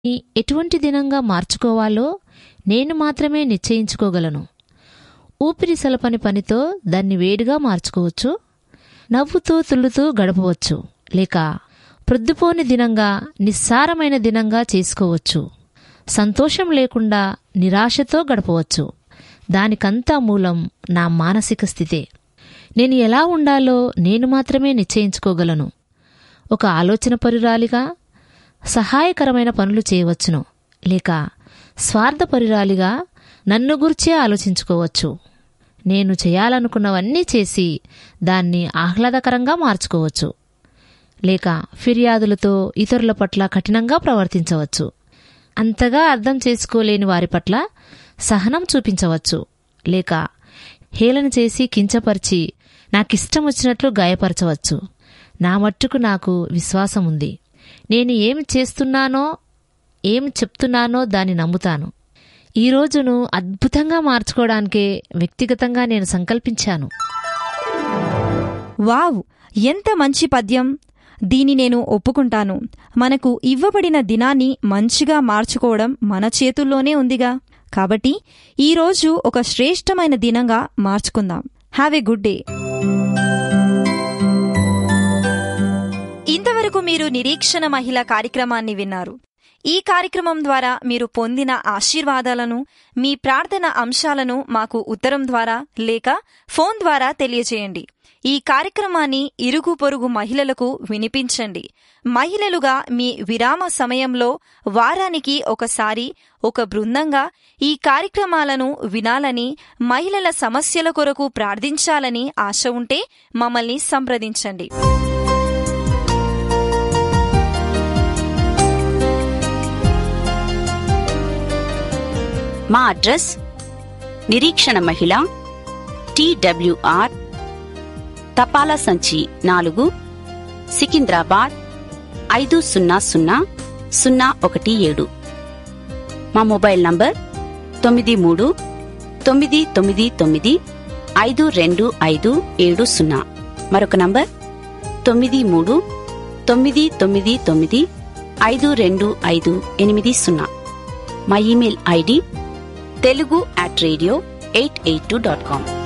ఎటువంటి దినంగా మార్చుకోవాలో నేను మాత్రమే నిశ్చయించుకోగలను ఊపిరి సలపని పనితో దాన్ని వేడిగా మార్చుకోవచ్చు నవ్వుతూ తుల్లుతూ గడపవచ్చు లేక ప్రొద్దుపోని దినంగా నిస్సారమైన దినంగా చేసుకోవచ్చు సంతోషం లేకుండా నిరాశతో గడపవచ్చు దానికంతా మూలం నా మానసిక స్థితే నేను ఎలా ఉండాలో నేను మాత్రమే నిశ్చయించుకోగలను ఒక ఆలోచన పరురాలిగా సహాయకరమైన పనులు చేయవచ్చును లేక స్వార్థపరురాలిగా నన్ను గుర్చే ఆలోచించుకోవచ్చు నేను చేయాలనుకున్నవన్నీ చేసి దాన్ని ఆహ్లాదకరంగా మార్చుకోవచ్చు లేక ఫిర్యాదులతో ఇతరుల పట్ల కఠినంగా ప్రవర్తించవచ్చు అంతగా అర్థం చేసుకోలేని వారి పట్ల సహనం చూపించవచ్చు లేక హేళన చేసి కించపరిచి నాకిష్టం వచ్చినట్లు గాయపరచవచ్చు నా మట్టుకు నాకు విశ్వాసం ఉంది నేను ఏం చేస్తున్నానో ఏం చెప్తున్నానో దాన్ని నమ్ముతాను ఈ రోజును అద్భుతంగా మార్చుకోవడానికే వ్యక్తిగతంగా నేను సంకల్పించాను వావ్ ఎంత మంచి పద్యం దీని నేను ఒప్పుకుంటాను మనకు ఇవ్వబడిన దినాన్ని మంచిగా మార్చుకోవడం మన చేతుల్లోనే ఉందిగా కాబట్టి ఈరోజు ఒక శ్రేష్టమైన దినంగా మార్చుకుందాం హ్యావ్ ఎ గుడ్ డే ఇంతవరకు మీరు నిరీక్షణ మహిళ కార్యక్రమాన్ని విన్నారు ఈ కార్యక్రమం ద్వారా మీరు పొందిన ఆశీర్వాదాలను మీ ప్రార్థన అంశాలను మాకు ఉత్తరం ద్వారా లేక ఫోన్ ద్వారా తెలియజేయండి ఈ కార్యక్రమాన్ని ఇరుగు పొరుగు మహిళలకు వినిపించండి మహిళలుగా మీ విరామ సమయంలో వారానికి ఒకసారి ఒక బృందంగా ఈ కార్యక్రమాలను వినాలని మహిళల సమస్యల కొరకు ప్రార్థించాలని ఆశ ఉంటే మమ్మల్ని సంప్రదించండి మా అడ్రస్ నిరీక్షణ మహిళ టిడబ్ల్యూఆర్ తపాలా సంచి నాలుగు సికింద్రాబాద్ ఐదు సున్నా సున్నా సున్నా ఒకటి ఏడు మా మొబైల్ నంబర్ తొమ్మిది మూడు తొమ్మిది తొమ్మిది తొమ్మిది ఐదు రెండు ఐదు ఏడు సున్నా మరొక నంబర్ తొమ్మిది మూడు తొమ్మిది తొమ్మిది తొమ్మిది ఐదు రెండు ఐదు ఎనిమిది సున్నా మా email ID Telugu at radio eight eight two dot com